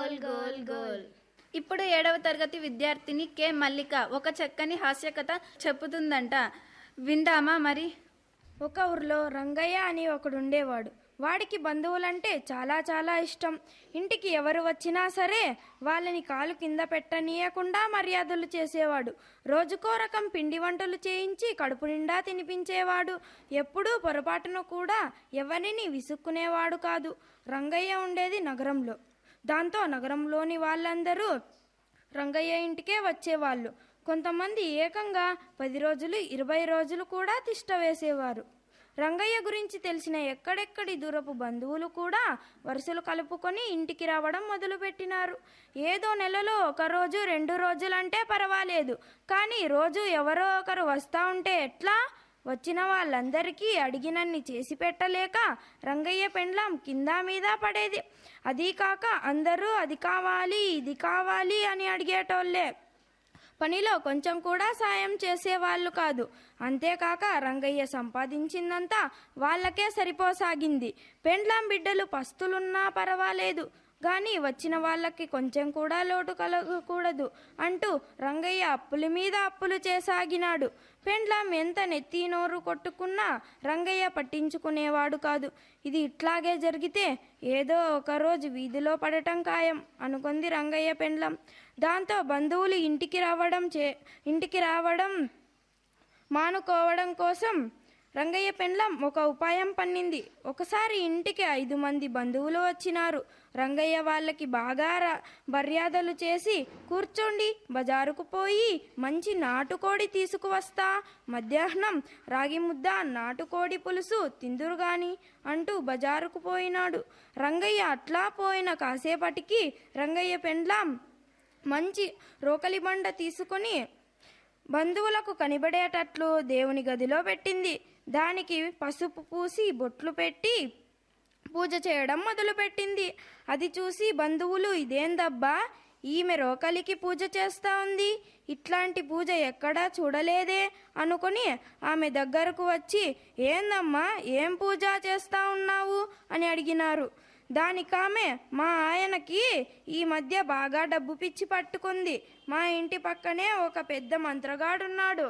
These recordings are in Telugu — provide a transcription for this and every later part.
గోల్ గోల్ గోల్ ఇప్పుడు ఏడవ తరగతి విద్యార్థిని కె మల్లిక ఒక చక్కని హాస్యకథ చెప్పుతుందంట విందామా మరి ఒక ఊర్లో రంగయ్య అని ఒకడుండేవాడు వాడికి బంధువులంటే చాలా చాలా ఇష్టం ఇంటికి ఎవరు వచ్చినా సరే వాళ్ళని కాలు కింద పెట్టనీయకుండా మర్యాదలు చేసేవాడు రోజుకో రకం పిండి వంటలు చేయించి కడుపు నిండా తినిపించేవాడు ఎప్పుడూ పొరపాటున కూడా ఎవరిని విసుక్కునేవాడు కాదు రంగయ్య ఉండేది నగరంలో దాంతో నగరంలోని వాళ్ళందరూ రంగయ్య ఇంటికే వచ్చేవాళ్ళు కొంతమంది ఏకంగా పది రోజులు ఇరవై రోజులు కూడా తిష్ట వేసేవారు రంగయ్య గురించి తెలిసిన ఎక్కడెక్కడి దూరపు బంధువులు కూడా వరుసలు కలుపుకొని ఇంటికి రావడం మొదలుపెట్టినారు ఏదో నెలలో ఒక రోజు రెండు రోజులంటే పర్వాలేదు కానీ రోజు ఎవరో ఒకరు వస్తా ఉంటే ఎట్లా వచ్చిన వాళ్ళందరికీ అడిగినన్ని చేసి పెట్టలేక రంగయ్య పెండ్లాం కింద మీద పడేది అదీ కాక అందరూ అది కావాలి ఇది కావాలి అని అడిగేటోళ్ళే పనిలో కొంచెం కూడా సాయం చేసేవాళ్ళు కాదు అంతేకాక రంగయ్య సంపాదించిందంతా వాళ్ళకే సరిపోసాగింది పెండ్లాం బిడ్డలు పస్తులున్నా పర్వాలేదు కానీ వచ్చిన వాళ్ళకి కొంచెం కూడా లోటు కలగకూడదు అంటూ రంగయ్య అప్పుల మీద అప్పులు చేసాగినాడు పెండ్లాం ఎంత నెత్తి నోరు కొట్టుకున్నా రంగయ్య పట్టించుకునేవాడు కాదు ఇది ఇట్లాగే జరిగితే ఏదో ఒక రోజు వీధిలో పడటం ఖాయం అనుకుంది రంగయ్య పెండ్లం దాంతో బంధువులు ఇంటికి రావడం చే ఇంటికి రావడం మానుకోవడం కోసం రంగయ్య పెండ్లం ఒక ఉపాయం పన్నింది ఒకసారి ఇంటికి ఐదు మంది బంధువులు వచ్చినారు రంగయ్య వాళ్ళకి బాగా ర- మర్యాదలు చేసి కూర్చోండి బజారుకు పోయి మంచి నాటుకోడి తీసుకువస్తా మధ్యాహ్నం రాగి ముద్ద నాటుకోడి పులుసు తిందురు గాని అంటూ బజారుకు పోయినాడు రంగయ్య అట్లా పోయిన కాసేపటికి రంగయ్య పెండ్లాం మంచి రోకలి బండ తీసుకొని బంధువులకు కనిబడేటట్లు దేవుని గదిలో పెట్టింది దానికి పసుపు పూసి బొట్లు పెట్టి పూజ చేయడం మొదలుపెట్టింది అది చూసి బంధువులు ఇదేందబ్బా ఈమె రోకలికి పూజ చేస్తా ఉంది ఇట్లాంటి పూజ ఎక్కడా చూడలేదే అనుకొని ఆమె దగ్గరకు వచ్చి ఏందమ్మా ఏం పూజ చేస్తా ఉన్నావు అని అడిగినారు దానికామె మా ఆయనకి ఈ మధ్య బాగా డబ్బు పిచ్చి పట్టుకుంది మా ఇంటి పక్కనే ఒక పెద్ద మంత్రగాడున్నాడు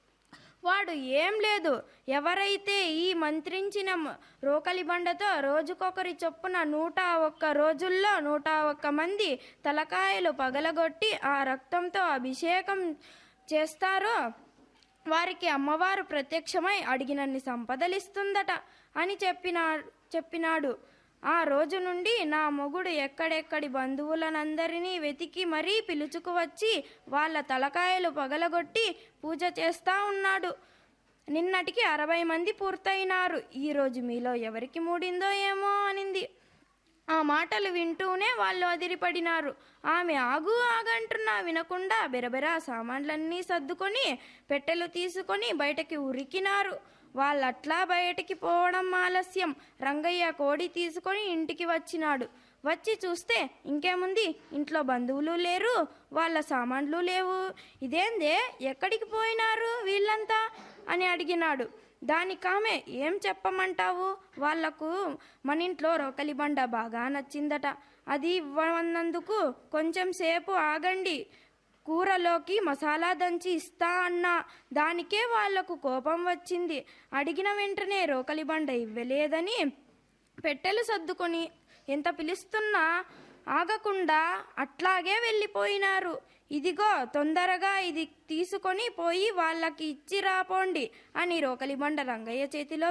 వాడు ఏం లేదు ఎవరైతే ఈ మంత్రించిన మ- రోకలి బండతో రోజుకొకరి చొప్పున నూట ఒక్క రోజుల్లో నూట ఒక్క మంది తలకాయలు పగలగొట్టి ఆ రక్తంతో అభిషేకం చేస్తారో వారికి అమ్మవారు ప్రత్యక్షమై అడిగినన్ని సంపదలిస్తుందట అని చెప్పినా చెప్పినాడు ఆ రోజు నుండి నా మొగుడు ఎక్కడెక్కడి బంధువులనందరినీ వెతికి మరీ పిలుచుకువచ్చి వాళ్ళ తలకాయలు పగలగొట్టి పూజ చేస్తా ఉన్నాడు నిన్నటికి అరవై మంది పూర్తయినారు ఈ రోజు మీలో ఎవరికి మూడిందో ఏమో అనింది ఆ మాటలు వింటూనే వాళ్ళు అదిరిపడినారు ఆమె ఆగు ఆగంటున్నా వినకుండా బెరబెరా సామాన్లన్నీ సర్దుకొని పెట్టెలు తీసుకొని బయటకి ఉరికినారు వాళ్ళట్లా బయటికి పోవడం ఆలస్యం రంగయ్య కోడి తీసుకొని ఇంటికి వచ్చినాడు వచ్చి చూస్తే ఇంకేముంది ఇంట్లో బంధువులు లేరు వాళ్ళ సామాన్లు లేవు ఇదేందే ఎక్కడికి పోయినారు వీళ్ళంతా అని అడిగినాడు దానికామె ఏం చెప్పమంటావు వాళ్లకు మన ఇంట్లో రోకలి బండ బాగా నచ్చిందట అది ఇవ్వనందుకు కొంచెం సేపు ఆగండి కూరలోకి మసాలా దంచి ఇస్తా అన్నా దానికే వాళ్లకు కోపం వచ్చింది అడిగిన వెంటనే రోకలి బండ ఇవ్వలేదని పెట్టెలు సర్దుకొని ఎంత పిలుస్తున్నా ఆగకుండా అట్లాగే వెళ్ళిపోయినారు ఇదిగో తొందరగా ఇది తీసుకొని పోయి వాళ్ళకి ఇచ్చి రాపోండి అని రోకలి బండ రంగయ్య చేతిలో